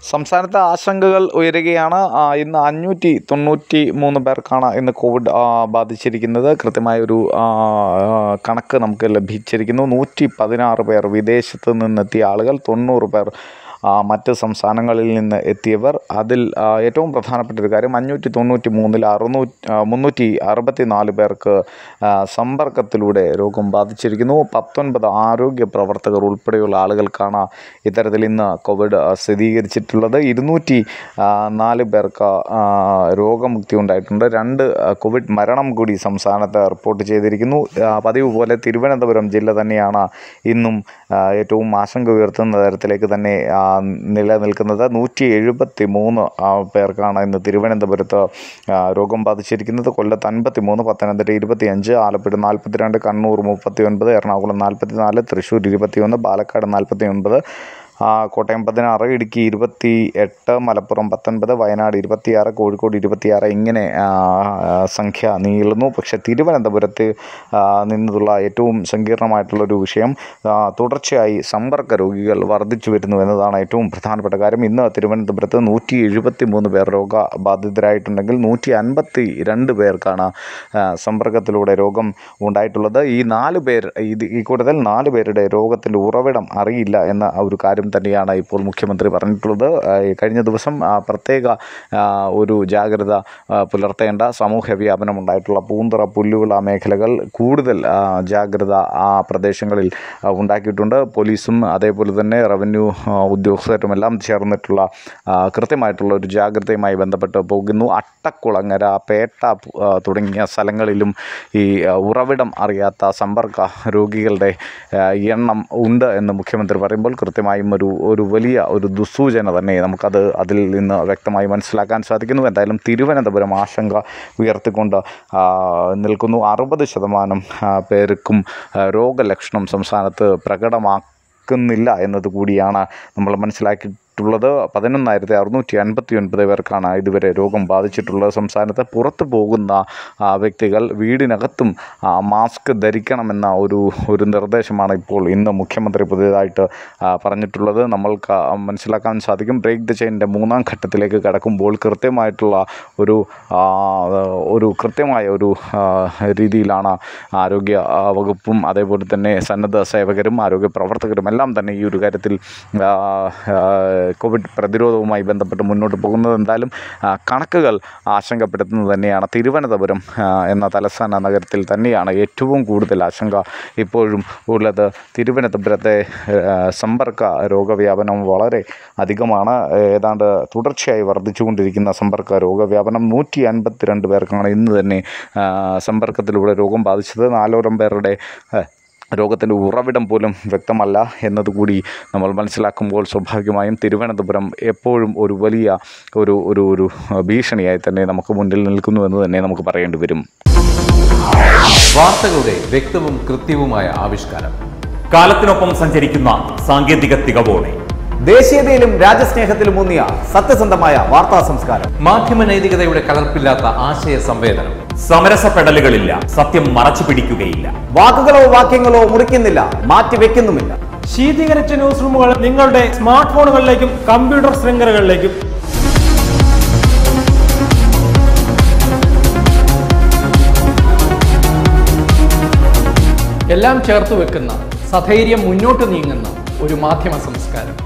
സംസ്ഥാനത്ത് ആശങ്കകൾ ഉയരുകയാണ് ആ, ഇന്ന് അഞ്ഞൂറ്റി തൊണ്ണൂറ്റി മൂന്ന് പേർക്കാണ് ഇന്ന് കോവിഡ് ആ, ബാധിച്ചിരിക്കുന്നത് കൃത്യമായൊരു ആ, ആ, കണക്ക് നമുക്ക് ലഭിച്ചിരിക്കുന്നു നൂറ്റി പതിനാറ് പേർ വിദേശത്ത് നിന്നെത്തിയ ആളുകൾ തൊണ്ണൂറ് പേർ ആ, മറ്റ് സംസ്ഥാനങ്ങളിൽ നിന്ന് എത്തിയവർ അതിൽ ആ, ഏറ്റവും പ്രധാനപ്പെട്ട ഒരു കാര്യം അഞ്ഞൂറ്റി തൊണ്ണൂറ്റി മൂന്നിൽ അറുന്നൂറ്റി മുന്നൂറ്റി അറുപത്തി നാല് പേർക്ക് ആ, സമ്പർക്കത്തിലൂടെ രോഗം ബാധിച്ചിരിക്കുന്നു പത്തൊൻപത് ആരോഗ്യ പ്രവർത്തകർ ഉൾപ്പെടെയുള്ള ആളുകൾക്കാണ് ഇത്തരത്തിൽ ഇന്ന് കോവിഡ് ആ, സ്ഥിരീകരിച്ചിട്ടുള്ളത് ഇരുന്നൂറ്റി ആ, നാല് പേർക്ക് ആ, രോഗമുക്തി ഉണ്ടായിട്ടുണ്ട് രണ്ട് ആ, കോവിഡ് മരണം കൂടി സംസ്ഥാനത്ത് റിപ്പോർട്ട് ചെയ്തിരിക്കുന്നു ആ, പതിവ് പോലെ തിരുവനന്തപുരം ജില്ല തന്നെയാണ് ഇന്നും ആ, ഏറ്റവും ആശങ്ക ഉയർത്തുന്ന തരത്തിലേക്ക് തന്നെ ആ, നിലനിൽക്കുന്നത് നൂറ്റി എഴുപത്തി മൂന്ന് പേർക്കാണ് ഇന്ന് തിരുവനന്തപുരത്ത് ആ, രോഗം ബാധിച്ചിരിക്കുന്നത് കൊല്ലത്ത് അൻപത്തി മൂന്ന് പത്തനംതിട്ട ഇരുപത്തി അഞ്ച് ആലപ്പുഴ നാൽപ്പത്തിരണ്ട് കണ്ണൂർ മുപ്പത്തി ഒൻപത് എറണാകുളം നാൽപ്പത്തി നാല് തൃശ്ശൂർ ഇരുപത്തി ഒന്ന് പാലക്കാട് നാൽപ്പത്തി ഒൻപത് ആ, കോട്ടയം പതിനാറ് ഇടുക്കി ഇരുപത്തി എട്ട് മലപ്പുറം പത്തൊൻപത് വയനാട് ഇരുപത്തിയാറ് കോഴിക്കോട് ഇരുപത്തിയാറ് ഇങ്ങനെ ആ, ആ, സംഖ്യ നീളുന്നു പക്ഷേ തിരുവനന്തപുരത്ത് ആ, നിന്നുള്ള ഏറ്റവും സങ്കീർണമായിട്ടുള്ളൊരു വിഷയം ആ, തുടർച്ചയായി സമ്പർക്ക രോഗികൾ വർദ്ധിച്ചു വരുന്നു എന്നതാണ് ഏറ്റവും പ്രധാനപ്പെട്ട കാര്യം ഇന്ന് തിരുവനന്തപുരത്ത് നൂറ്റി എഴുപത്തി മൂന്ന് പേർ രോഗബാധിതരായിട്ടുണ്ടെങ്കിൽ നൂറ്റി അൻപത്തി രണ്ട് പേർക്കാണ് ആ, സമ്പർക്കത്തിലൂടെ രോഗം ഉണ്ടായിട്ടുള്ളത് ഈ നാല് പേർ ഇത് ഈ കൂട്ടത്തിൽ നാല് പേരുടെ രോഗത്തിൻ്റെ ഉറവിടം അറിയില്ല എന്ന ആ ഒരു കാര്യം തന്നെയാണ് ഇപ്പോൾ മുഖ്യമന്ത്രി പറഞ്ഞിട്ടുള്ളത് ആ, ഈ കഴിഞ്ഞ ദിവസം ആ, പ്രത്യേക ആ, ഒരു ജാഗ്രത ആ, പുലർത്തേണ്ട സമൂഹ വ്യാപനം ഉണ്ടായിട്ടുള്ള പൂന്തറ പുല്ലുവിള മേഖലകൾ കൂടുതൽ ആ, ജാഗ്രത ആ പ്രദേശങ്ങളിൽ ആ, ഉണ്ടാക്കിയിട്ടുണ്ട് പോലീസും അതേപോലെ തന്നെ റവന്യൂ ആ, ഉദ്യോഗസ്ഥരും എല്ലാം ചേർന്നിട്ടുള്ള ആ, കൃത്യമായിട്ടുള്ള ഒരു ജാഗ്രതയുമായി ബന്ധപ്പെട്ട് പോകുന്നു അട്ടക്കുളങ്ങര പേട്ട ആ, തുടങ്ങിയ സ്ഥലങ്ങളിലും ഈ ആ, ഉറവിടം അറിയാത്ത സമ്പർക്ക രോഗികളുടെ ആ, എണ്ണം ഉണ്ട് എന്ന് മുഖ്യമന്ത്രി പറയുമ്പോൾ കൃത്യമായും ഒരു ഒരു വലിയ ഒരു ദുസ്സൂചന തന്നെ നമുക്കത് അതിൽ നിന്ന് വ്യക്തമായി മനസ്സിലാക്കാൻ സാധിക്കുന്നു എന്തായാലും തിരുവനന്തപുരം ആശങ്ക ഉയർത്തിക്കൊണ്ട് ആ, നിൽക്കുന്നു അറുപത് ശതമാനം ആ, പേർക്കും ആ, രോഗലക്ഷണം സംസ്ഥാനത്ത് പ്രകടമാക്കുന്നില്ല എന്നത് കൂടിയാണ് നമ്മൾ മനസ്സിലാക്കിയിട്ടുള്ളത് പതിനൊന്നായിരത്തി അറുന്നൂറ്റി അൻപത്തി ഒൻപത് പേർക്കാണ് ഇതുവരെ രോഗം ബാധിച്ചിട്ടുള്ളത് സംസ്ഥാനത്ത് പുറത്തു പോകുന്ന ആ, വ്യക്തികൾ വീടിനകത്തും ആ, മാസ്ക് ധരിക്കണമെന്ന ഒരു ഒരു നിർദ്ദേശമാണ് ഇപ്പോൾ ഇന്ന് മുഖ്യമന്ത്രി പുതിയതായിട്ട് ആ, പറഞ്ഞിട്ടുള്ളത് നമ്മൾക്ക് മനസ്സിലാക്കാൻ സാധിക്കും ബ്രേക്ക് ദ ചെയിൻ്റെ മൂന്നാം ഘട്ടത്തിലേക്ക് കടക്കുമ്പോൾ കൃത്യമായിട്ടുള്ള ഒരു ആ, ഒരു കൃത്യമായ ഒരു ആ, രീതിയിലാണ് ആരോഗ്യ ആ, വകുപ്പും അതേപോലെ തന്നെ സന്നദ്ധ സേവകരും ആരോഗ്യ പ്രവർത്തകരും എല്ലാം തന്നെ ഈ ഒരു കാര്യത്തിൽ ആ, ആ, കോവിഡ് പ്രതിരോധവുമായി ബന്ധപ്പെട്ട് മുന്നോട്ട് പോകുന്നത് എന്തായാലും ആ, കണക്കുകൾ ആശങ്കപ്പെടുത്തുന്നത് തന്നെയാണ് തിരുവനന്തപുരം ആ, എന്ന തലസ്ഥാന നഗരത്തിൽ തന്നെയാണ് ഏറ്റവും കൂടുതൽ ആശങ്ക ഇപ്പോഴും ഉള്ളത് തിരുവനന്തപുരത്തെ ആ, സമ്പർക്ക രോഗവ്യാപനം വളരെ അധികമാണ് ഏതാണ്ട് തുടർച്ചയായി വർദ്ധിച്ചുകൊണ്ടിരിക്കുന്ന സമ്പർക്ക രോഗവ്യാപനം നൂറ്റി അൻപത്തിരണ്ട് പേർക്കാണ് ഇന്ന് തന്നെ ആ, സമ്പർക്കത്തിലൂടെ രോഗം ബാധിച്ചത് നാലോളം പേരുടെ ആ, രോഗത്തിൻ്റെ ഉറവിടം പോലും വ്യക്തമല്ല എന്നതുകൂടി നമ്മൾ മനസ്സിലാക്കുമ്പോൾ സ്വാഭാവികമായും തിരുവനന്തപുരം എപ്പോഴും ഒരു വലിയ ഒരു ഒരു ഒരു ഭീഷണിയായി തന്നെ നമുക്ക് മുന്നിൽ നിൽക്കുന്നു എന്ന് തന്നെ നമുക്ക് പറയേണ്ടി വരും വാർത്തകളുടെ വ്യക്തവും കൃത്യവുമായ ആവിഷ്കാരം കാലത്തിനൊപ്പം സഞ്ചരിക്കുന്ന സാങ്കേതിക തികവോടെ ദേശീയതയിലും രാജ്യസ്നേഹത്തിലും ഊന്നിയ സത്യസന്ധമായ വാർത്താ സംസ്കാരം മാധ്യമ നൈതികതയുടെ കലർപ്പില്ലാത്ത ആശയ സംവേദനം സമരസപ്പെടലുകളില്ല സത്യം മറച്ചു പിടിക്കുകയില്ല വാക്കുകളോ വാക്യങ്ങളോ മുറിക്കുന്നില്ല മാറ്റിവെക്കുന്നുമില്ല ശീതീകരിച്ച ന്യൂസ് റൂമുകൾ നിങ്ങളുടെ സ്മാർട്ട് ഫോണുകളിലേക്കും കമ്പ്യൂട്ടർ ശൃംഖലകളിലേക്കും എല്ലാം ചേർത്ത് വെക്കുന്ന സധൈര്യം മുന്നോട്ട് നീങ്ങുന്ന ഒരു മാധ്യമ സംസ്കാരം